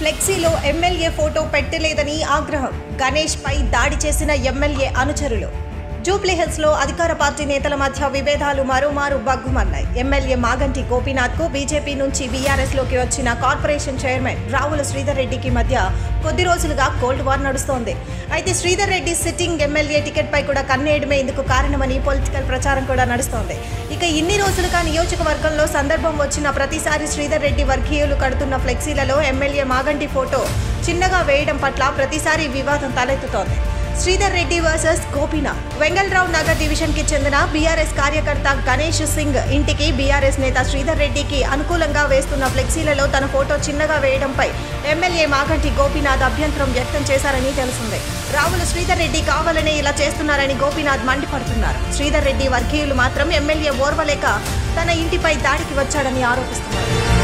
ఫ్లెక్సీలో MLA photo పెట్టలేదని ఆగ్రహం గణేష్ పై దాడి చేసిన ఎమ్మెల్యే అనుచరులు జూబ్లీహిల్స్ లో అధికార పార్టీ నేతల మధ్య విభేదాలు మరోమారు బగ్గుమన్నాయి ఎమ్మెల్యే మాగంటి గోపీనాథ్ కు బీజేపీ నుంచి బీఆర్ఎస్ లోకి వచ్చిన కార్పొరేషన్ చైర్మన్ రావుల శ్రీధర్ రెడ్డికి మధ్య కొద్ది రోజులుగా కోల్డ్ వార్ నడుస్తోంది అయితే Sridhar Reddy sitting MLA ticket పై కూడా కన్నేయడమే ఇందుకు కారణమని పొలిటికల్ ప్రచారం కూడా నడుస్తోంది ఇక ఇన్ని రోజులుగా నియోజకవర్గంలో సందర్భం వచ్చిన ప్రతిసారి శ్రీధర్ రెడ్డి వర్గీయులు కడుతున్న ఫ్లెక్సీలలో ఎమ్మెల్యే మాగంటి ఫోటో చిన్నగా వేయడం పట్ల ప్రతిసారి వివాదం తలెత్తుతోంది శ్రీధర్ రెడ్డి వర్సెస్ గోపీనాథ్ వెంగళరావు నగర్ డివిజన్ కి చెందిన బీఆర్ఎస్ కార్యకర్త గణేష్ సింగ్ ఇంటికి బీఆర్ఎస్ నేత శ్రీధర్ రెడ్డికి అనుకూలంగా వేస్తున్న ఫ్లెక్సీలలో తన ఫోటో చిన్నగా వేయడంపై ఎమ్మెల్యే మాగంటి గోపీనాథ్ అభ్యంతరం వ్యక్తం చేశారని తెలిసిందే రావుల శ్రీధర్ రెడ్డి కావాలనే ఇలా చేస్తున్నారని గోపీనాథ్ మండిపడుతున్నారు శ్రీధర్ రెడ్డి వర్గీయులు మాత్రం ఎమ్మెల్యే ఓర్వలేక తన ఇంటిపై దాడికి వచ్చాడని ఆరోపిస్తున్నారు